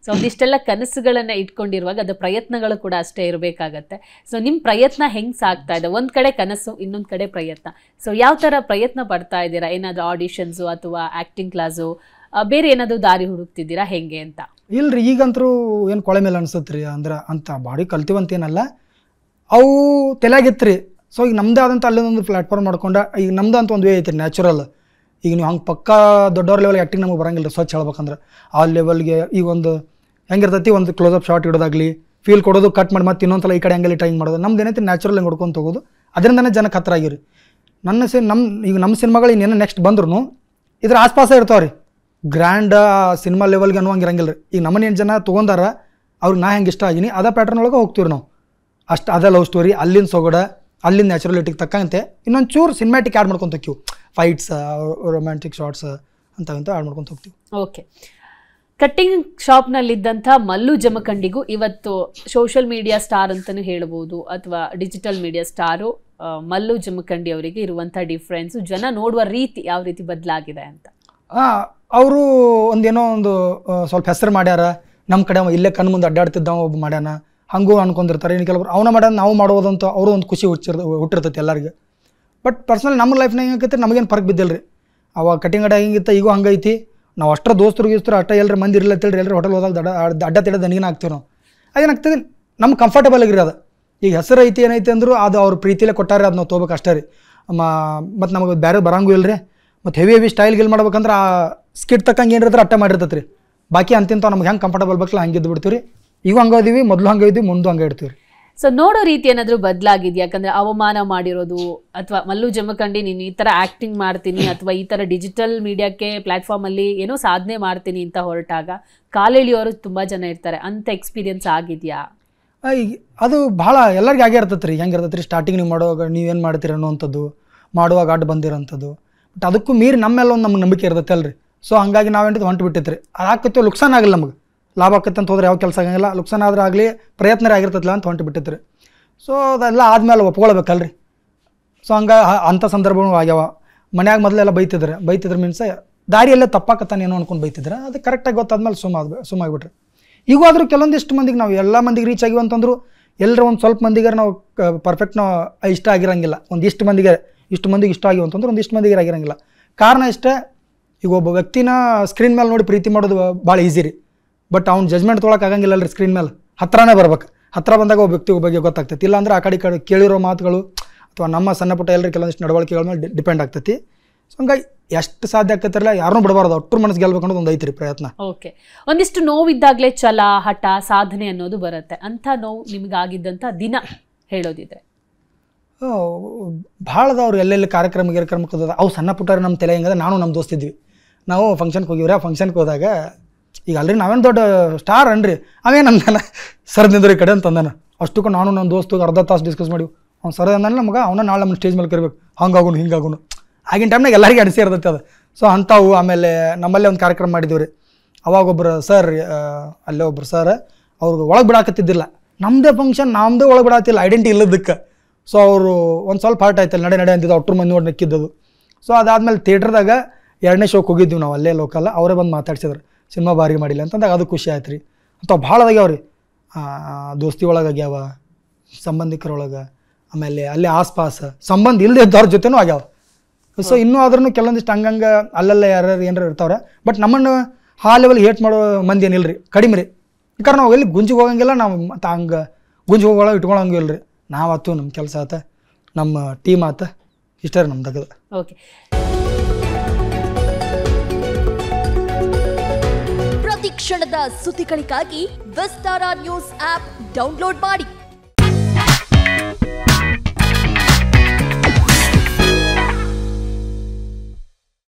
so ಒಂದಿಷ್ಟೆಲ್ಲ ಕನಸುಗಳನ್ನ ಇಟ್ಕೊಂಡಿರುವಾಗ ಅದು ಪ್ರಯತ್ನಗಳು ಕೂಡ ಅಷ್ಟೇ ಇರಬೇಕಾಗತ್ತೆ ಸೊ ನಿಮ್ಮ ಪ್ರಯತ್ನ ಹೆಂಗ್ ಸಾಗ್ತಾ ಇದೆ ಒಂದ್ ಕಡೆ ಕನಸು ಇನ್ನೊಂದ್ ಕಡೆ ಪ್ರಯತ್ನ ಸೊ ಯಾವ ತರ ಪ್ರಯತ್ನ ಪಡ್ತಾ ಇದ್ದೀರಾ ಏನಾದ್ರು ಆಡಿಷನ್ಸು ಅಥವಾ ಆಕ್ಟಿಂಗ್ ಕ್ಲಾಸು ಬೇರೆ ಏನಾದ್ರು ದಾರಿ ಹುಡುಕ್ತಿದ್ದೀರಾ ಹೆಂಗೆ ಅಂತ ಇಲ್ರಿ ಈಗಂತರೂ ಏನು ಕೊಳೆ ಮೇಲೆ ಅನ್ಸತ್ತೆ ರೀ ಅಂದ್ರೆ ಅಂತ ಬಾಡಿ ಕಲ್ತೀವಂತೇನಲ್ಲ ಅವು ತಲೆಯಾಗಿತ್ತು ರೀ ಸೊ ಈಗ ನಮ್ಮದೇ ಆದಂಥ ಅಲ್ಲೊಂದು ಪ್ಲಾಟ್ಫಾರ್ಮ್ ಮಾಡ್ಕೊಂಡ ಈಗ ನಮ್ದು ಅಂತ ಒಂದು ವೇ ಐತಿ ನ್ಯಾಚುರಲ್ ಈಗ ನೀವು ಹಂಗೆ ಪಕ್ಕ ದೊಡ್ಡವ್ರ ಲೆವೆಲ್ ಆ್ಯಕ್ಟಿಂಗ್ ನಮಗೆ ಬರಂಗಿಲ್ಲ ರೀ ಸ್ವಚ್ಛ ಹೇಳ್ಬೇಕಂದ್ರೆ ಆ ಲೆವೆಲ್ಗೆ ಈಗ ಒಂದು ಹೆಂಗಿರ್ತೈತಿ ಒಂದು ಕ್ಲೋಸಪ್ ಶಾಟ್ ಇಡೋದಾಗ್ಲಿ ಫೀಲ್ ಕೊಡೋದು ಕಟ್ ಮಾಡಿ ಮತ್ತೆ ಇನ್ನೊಂದ್ಸಲ ಈ ಕಡೆ ಹಂಗೆಲ್ಲಿ ಟ್ರೈಂಗ್ ಮಾಡೋದು ನಮ್ದು ಏನೈತಿ ನ್ಯಾಚುರಲ್ ಹಂಗೆ ಹೊಡ್ಕೊಂತ ಹೋಗೋದು ಅದರಿಂದನೇ ಜನಕ್ಕೆ ಹತ್ರ ಆಗಿರಿ ನನ್ನ ಸಿ ನಮ್ಮ ಈಗ ನಮ್ಮ ಸಿನಿಮಾಗಳು ಇನ್ನೇನು ನೆಕ್ಸ್ಟ್ ಬಂದ್ರು ಇದ್ರ ಆಸ್ಪಾಸ ಇರ್ತಾವೆ ರೀ ಗ್ರ್ಯಾಂಡ್ ಸಿನಿಮಾ ಲೆವೆಲ್ಗೆ ಅನ್ನುವಂಗೆ ಇರಂಗಿಲ್ಲ ರೀ ಈಗ ನಮ್ಮನ್ನ ಏನು ಜನ ತೊಗೊಂಡಾರ ಅವ್ರಿಗೆ ನಾ ಹೆಂಗೆ ಇಷ್ಟ ಆಗೀನಿ ಅದೇ ಪ್ಯಾಟರ್ನ್ ಒಳಗೆ ಹೋಗ್ತೀವಿ ನಾವು ಅಷ್ಟು ಅದೇ ಲವ್ ಸ್ಟೋರಿ ಅಲ್ಲಿಂದ ಸೊಗಡ ಅಲ್ಲಿಂದ ನ್ಯಾಚುರಲಿಟಿಗೆ ತಕ್ಕಂತೆ ಇನ್ನೊಂದು ಚೂರು ಸಿನಿಮ್ಯಾಟಿಕ್ ಆ್ಯಡ್ ಮಾಡ್ಕೊಂತ ಹೋಗ್ತೀವಿ ಫೈಟ್ಸ್ ರೊಮ್ಯಾಂಟಿಕ್ ಶಾರ್ಟ್ಸ್ ಅಂತವಂತ ಆ್ಯಡ್ ಮಾಡ್ಕೊಂತ ಹೋಗ್ತೀವಿ ಓಕೆ ಕಟ್ಟಿಂಗ್ ಶಾಪ್ನಲ್ಲಿದ್ದಂಥ ಮಲ್ಲು ಜಮಖಂಡಿಗೂ ಇವತ್ತು ಸೋಷಿಯಲ್ ಮೀಡಿಯಾ ಸ್ಟಾರ್ ಅಂತಲೂ ಹೇಳ್ಬೋದು ಅಥವಾ digital media star Mallu Jamakhandi ಅವರಿಗೆ ಇರುವಂಥ ಡಿಫ್ರೆನ್ಸು ಜನ ನೋಡುವ ರೀತಿ ಯಾವ ರೀತಿ ಬದಲಾಗಿದೆ ಅಂತ ಅವರು ಒಂದೇನೋ ಒಂದು ಆ, ಸ್ವಲ್ಪ ಹೆಸರು ಮಾಡ್ಯಾರ ನಮ್ಮ ಕಡೆ ಅವ ಇಲ್ಲೇ ಕಣ್ಣು ಮುಂದೆ ಅಡ್ಡಾಡ್ತಿದ್ದ ಅವ ಒಬ್ಬ ಮಾಡ್ಯಾನ ಹಂಗೂ ಅನ್ಕೊಂಡಿರ್ತಾರೆ ಇನ್ನು ಕೆಲವರು ಅವನ ಮಾಡ್ಯಾನ ನಾವು ಮಾಡೋದಂತ ಅವರು ಒಂದು ಖುಷಿ ಹುಚ್ಚಿರ್ ಹುಟ್ಟಿರ್ತೈತಿ ಎಲ್ಲರಿಗೆ ಬಟ್ ಪರ್ಸ್ನಲ್ ನಮ್ಮ ಲೈಫ್ನಾಗ ಹೆಂಗೈತೆ ನಮಗೇನು ಫರ್ಕ್ ಬಿದ್ದಿಲ್ಲ ರೀ ಅವಾಗ ಕಟಿಂಗ್ ಅಡ ಹೆಂಗಿತ್ತ ಈಗೂ ಹಂಗೈತಿ ನಾವು ಅಷ್ಟರ ದೋಸ್ತರು ಗೀಸ್ತರು ಅಷ್ಟ ಎಲ್ಲರ ಮಂದಿ ಇರ್ಲತ್ತಿಲ್ರಿ ಎಲ್ಲರೂ ಹೋಟೆಲ್ ಹೋದಾಗ ದಡ ಅಡ್ಡ- ಅಡ್ಡ ತಿಡ ದನಿಗಿನ ಹಾಕ್ತೀವಿ ನಾವು ಅದೇನಾಗ್ತದೆ ನಮ್ಗೆ ಕಂಫರ್ಟಬಲ್ ಆಗಿರಿ ಅದು ಈಗ ಹೆಸರು ಐತಿ ಏನೈತಿ ಅಂದ್ರು ಅದು ಅವ್ರ ಪ್ರೀತಿಲೇ ಕೊಟ್ಟಾರೆ ಅದು ನಾವು ತೊಗೋಬೇಕು ಅಷ್ಟೇ ರೀ ಮತ್ತು ನಮಗೆ ಬೇರೆ ಬರಂಗೂ ಇಲ್ಲ ರೀ ಮತ್ತು ಹೆವಿ ಹೆವಿ ಸ್ಟೈಲ್ ಗಿಲ್ ಮಾಡ್ಬೇಕಂದ್ರೆ ಆ ಸ್ಕಿಟ್ ತಕ್ಕಂಗೆ ಏನಿರ್ತಾರೆ ಅಟ್ಟ ಮಾಡಿರ್ತೈತೆ ರೀ ಬಾಕಿ ಅಂತಿಂತ ನಮ್ಗೆ ಹೆಂಗೆ ಕಂಫರ್ಟಬಲ್ ಬೇಕಲ್ಲ ಹಂಗೆ ಇದ್ದು ಬಿಡ್ತೀವಿ ರೀ ಈಗ ಹಂಗೆ ಇದೀವಿ ಮೊದಲು ಹಂಗೆ ಇದ್ದೀವಿ ಮುಂದೆ ಹಂಗೆ ಇಡ್ತೀವಿ ರೀ ಸೊ ನೋಡೋ ರೀತಿ ಏನಾದರೂ ಬದಲಾಗಿದೆ ಯಾಕಂದ್ರೆ ಅವಮಾನ ಮಾಡಿರೋದು ಅಥವಾ ಮಲ್ಲು ಜಮಖಂಡಿ ನೀನು ಈ ಥರ ಆ್ಯಕ್ಟಿಂಗ್ ಮಾಡ್ತೀನಿ ಅಥವಾ ಈ ಥರ ಡಿಜಿಟಲ್ ಮೀಡಿಯಾಕ್ಕೆ ಪ್ಲ್ಯಾಟ್ಫಾರ್ಮಲ್ಲಿ ಏನೋ ಸಾಧನೆ ಮಾಡ್ತೀನಿ ಅಂತ ಹೊರಟಾಗ ಕಾಲೆಳೆಯೋರು ತುಂಬ ಜನ ಇರ್ತಾರೆ ಅಂತ ಎಕ್ಸ್ಪೀರಿಯನ್ಸ್ ಆಗಿದೆಯಾ ಆ, ಈಗ ಅದು ಭಾಳ ಎಲ್ಲರಿಗೆ ಆಗೇ ಇರ್ತೈತೆ ರೀ ಹೆಂಗೆ ಇರ್ತೈತೆ ರೀ ಸ್ಟಾರ್ಟಿಂಗ್ ನೀವು ಮಾಡುವಾಗ ನೀವೇನು ಮಾಡ್ತೀರಿ ಅನ್ನೋವಂಥದ್ದು ಮಾಡುವಾಗ ಅಡ್ಡ ಬಂದಿರೋಂಥದ್ದು ಬಟ್ ಅದಕ್ಕೂ ಮೀರಿ ನಮ್ಮೆಲ್ಲ ಒಂದು ನಮ್ಗೆ ನಂಬಿಕೆ ಇರ್ತೈತೆ ಅಲ್ರಿ ಸೊ ಹಂಗಾಗಿ ನಾವೇಂಟಿದ್ದು ಹೊಂಟು ಬಿಟ್ಟೈತೆ ರೀ ಅದಾಕತ್ತೆ ಲುಕ್ಸಾನ್ ಆಗಿಲ್ಲ ನಮಗೆ ಲಾಭ ಆಕತ್ತೆ ಅಂತ ಹೋದ್ರೆ ಯಾವ ಕೆಲಸ ಆಗಂಗಿಲ್ಲ ಲುಕ್ಸಾನ್ ಆದ್ರೆ ಆಗಲಿ ಪ್ರಯತ್ನ ಆಗಿರ್ತೈತಲ್ಲ ಅಂತ ಹೊಂಟು ಬಿಟ್ಟೈತೆ ರೀ ಸೊ ಅದೆಲ್ಲ ಆದ್ಮೇಲೆ ಒಪ್ಕೊಳ್ಬೇಕಲ್ರಿ ಸೊ ಹಂಗೆ ಅಂಥ ಸಂದರ್ಭಗಳು ಆಗ್ಯಾವ ಮನ್ಯಾಗ ಮೊದಲೆಲ್ಲ ಬೈತಿದ್ರೆ ಬೈತಿದ್ರೆ ಮೀನ್ಸ್ ದಾರಿಯಲ್ಲೇ ತಪ್ಪಾಕತ್ತಾನೆ ಏನೋ ಅನ್ಕೊಂಡು ಬೈತಿದ್ರೆ ಅದು ಕರೆಕ್ಟಾಗಿ ಗೊತ್ತಾದ್ಮೇಲೆ ಸುಮ್ಮ ಆದ್ ಸುಮ್ಮ ಆಗ್ಬಿಟ್ರಿ ಈಗ ಆದರೂ ಕೆಲವೊಂದಿಷ್ಟು ಮಂದಿಗೆ ನಾವು ಎಲ್ಲ ಮಂದಿಗೆ ರೀಚ್ ಆಗಿವಿ ಅಂತಂದ್ರು ಎಲ್ಲರೂ ಒಂದು ಸ್ವಲ್ಪ ಮಂದಿಗೆ ನಾವು ಪರ್ಫೆಕ್ಟ್ ನಾವು ಇಷ್ಟ ಆಗಿರಂಗಿಲ್ಲ ಒಂದಿಷ್ಟು ಮಂದಿಗೆ ಇಷ್ಟು ಮಂದಿಗೆ ಇಷ್ಟ ಆಗಿವೆ ಅಂತಂದ್ರೆ ಒಂದಿಷ್ಟು ಮಂದಿಗೆ ಆಗಿರಂಗಿಲ್ಲ ಕಾರಣ ಇಷ್ಟೇ ಈಗ ಒಬ್ಬ ವ್ಯಕ್ತಿನ ಸ್ಕ್ರೀನ್ ಮೇಲೆ ನೋಡಿ ಪ್ರೀತಿ ಮಾಡೋದು ಭಾಳ ಈಸಿ ರೀ ಬಟ್ ಅವ್ನು ಜಜ್ಮೆಂಟ್ ತೊಗೊಳಕ್ಕೆ ಆಗಂಗಿಲ್ಲ ರೀ ಸ್ಕ್ರೀನ್ ಮೇಲೆ ಹತ್ರನೇ ಬರ್ಬೇಕು ಹತ್ರ ಬಂದಾಗ ಒಬ್ಬ ವ್ಯಕ್ತಿ ಬಗ್ಗೆ ಗೊತ್ತಾಗ್ತೈತಿ ಇಲ್ಲಾಂದ್ರೆ ಆ ಕಡೆ ಈ ಕಡೆ ಕೇಳಿರೋ ಮಾತುಗಳು ಅಥವಾ ನಮ್ಮ ಸಣ್ಣ ಪುಟ್ಟ ಎಲ್ಲರೂ ಕೆಲವೊಂದಿಷ್ಟು ನಡವಳಿಕೆಗಳ ಮೇಲೆ ಡಿಪೆಂಡ್ ಆಗ್ತೈತಿ ಸೊ ಹಂಗಾಗಿ ಎಷ್ಟು ಸಾಧ್ಯ ಆಕತ್ತಿರಲ್ಲ ಯಾರನ್ನೂ ಬಿಡಬಾರ್ದು ಒಟ್ಟರು ಮನಸ್ಸು ಗೆಲ್ಬೇಕು ಅನ್ನೋದು ಒಂದು ಐತ್ರಿ ಪ್ರಯತ್ನ ಓಕೆ ಒಂದಿಷ್ಟು ನೋವಿದ್ದಾಗಲೇ ಛಲ ಹಠ ಸಾಧನೆ ಅನ್ನೋದು ಬರುತ್ತೆ ಅಂಥ ನೋವು ನಿಮಗಾಗಿದ್ದಂಥ ದಿನ ಹೇಳೋದಿದ್ರೆ ಭಾಳ ಅದಾವ್ರು ಎಲ್ಲೆಲ್ಲಿ ಕಾರ್ಯಕ್ರಮ ಗಿರಕ್ರಮಕ್ಕೆ ಹೋದ ಅವು ಸಣ್ಣ ಪುಟ್ಟ ನಮ್ಮ ತಲೆ ಹೆಂಗದ ನಾನು ನಮ್ಮ ದೋಸ್ತಿದ್ವಿ ನಾವು ಫಂಕ್ಷನ್ಗೆ ಹೋಗಿವ್ರಿ ಆ ಫಂಕ್ಷನ್ಗೆ ಹೋದಾಗ ಈಗ ಅಲ್ರಿ ನಾವೇನು ದೊಡ್ಡ ಸ್ಟಾರ್ ಅನ್ರಿ ಅವೇನು ಅಂದಾನ ಸರ್ ನಿಂದ್ರಿ ಈ ಕಡೆ ಅಂತ ಅಂದಾನ ಅಷ್ಟಕ್ಕೂ ನಾನು ನನ್ನ ದೋಸ್ತು ಅರ್ಧ ತಾಸು ಡಿಸ್ಕಸ್ ಮಾಡಿವಿ ಅವ್ನು ಸರ್ ಅಂದಾನ ನಮಗೆ ಅವನ ನಾಳೆ ನಮ್ಮ ಸ್ಟೇಜ್ ಮೇಲೆ ಕರಿಬೇಕು ಹಂಗಾಗುನು ಹಿಂಗಾಗುನು ಆಗಿನ ಟೈಮ್ನಾಗ ಎಲ್ಲರಿಗೆ ಅನಿಸಿ ಇರ್ತೈತೆ ಅದು ಸೊ ಅಂಥವು ಆಮೇಲೆ ನಮ್ಮಲ್ಲೇ ಒಂದು ಕಾರ್ಯಕ್ರಮ ಮಾಡಿದ್ದೀವಿ ರೀ ಅವಾಗ ಒಬ್ಬರು ಸರ್ ಅಲ್ಲೇ ಒಬ್ರು ಸರ್ ಅವ್ರಿಗೆ ಒಳಗೆ ಬಿಡಾಕತ್ತಿದ್ದಿಲ್ಲ ನಮ್ಮದೇ ಫಂಕ್ಷನ್ ನಮ್ಮದೇ ಒಳಗೆ ಬಿಡಾತಿಲ್ಲ ಐಡೆಂಟಿ ಇಲ್ಲದಕ್ಕೆ ಸೊ ಅವರು ಒಂದು ಸ್ವಲ್ಪ ಹಾರ್ಟ್ ಆಯ್ತಲ್ಲ ನಡೆ ನಡೆ ಅಂತಿದ್ದು ಅಟ್ರ ಮಂದಿ ನೋಡಿ ನಕ್ಕಿದ್ದದು ಸೊ ಅದಾದ್ಮೇಲೆ ಥಿಯೇಟ್ರದಾಗ ಎರಡನೇ ಶೋಕ್ಕೆ ಹೋಗಿದ್ವಿ ನಾವು ಅಲ್ಲೇ ಲೋಕಲ್ ಅವರೇ ಬಂದು ಮಾತಾಡ್ಸಿದ್ರು ಸಿನಿಮಾ ಭಾರಿ ಮಾಡಿಲ್ಲ ಅಂತಂದಾಗ ಅದು ಖುಷಿ ಆಯ್ತು ರೀ ಅಥವಾ ಭಾಳ ಅದಾಗ್ಯಾವ ರೀ ದೋಸ್ತಿ ಒಳಗೆ ಆಗ್ಯಾವ ಸಂಬಂಧಿಕರೊಳಗೆ ಆಮೇಲೆ ಅಲ್ಲೇ ಆಸ್ಪಾಸ್ ಸಂಬಂಧ ಇಲ್ಲದೆ ಇದ್ದವ್ರ ಜೊತೆನೂ ಆಗ್ಯಾವ ಸೊ ಇನ್ನೂ ಆದ್ರೂ ಕೆಲವೊಂದಿಷ್ಟು ಹಂಗಂಗೆ ಅಲ್ಲಲ್ಲೇ ಯಾರ್ಯಾರು ಏನಾರು ಇರ್ತಾವ್ರೆ ಬಟ್ ನಮ್ಮನ್ನು ಆ ಲೆವೆಲ್ ಹೇಟ್ ಮಾಡೋ ಮಂದಿ ಏನಿಲ್ಲ ರೀ ಕಡಿಮೆ ರೀ ಯಾಕಂದ್ರೆ ನಾವು ಎಲ್ಲಿ ಗುಂಜಿಗೆ ಹೋಗಂಗಿಲ್ಲ ನಾವು ಮತ್ತು ಹಂಗೆ ಗುಂಜಿಗೆ ಹೋಗೋಳ ಇಟ್ಕೊಳಂಗಿಲ್ಲ ರೀ ನಾವತ್ತು ನಮ್ಮ ಕೆಲಸ ಆತ ನಮ್ಮ ಟೀಮ್ ಆತ ಇಷ್ಟೇ ರೀ ನಮ್ಮ ತಗದ ಓಕೆ ಪ್ರತಿ ಕ್ಷಣದ ಸುದ್ದಿಗಳಿಗಾಗಿ ವಿಸ್ತಾರ ನ್ಯೂಸ್ ಆಪ್ ಡೌನ್ಲೋಡ್ ಮಾಡಿ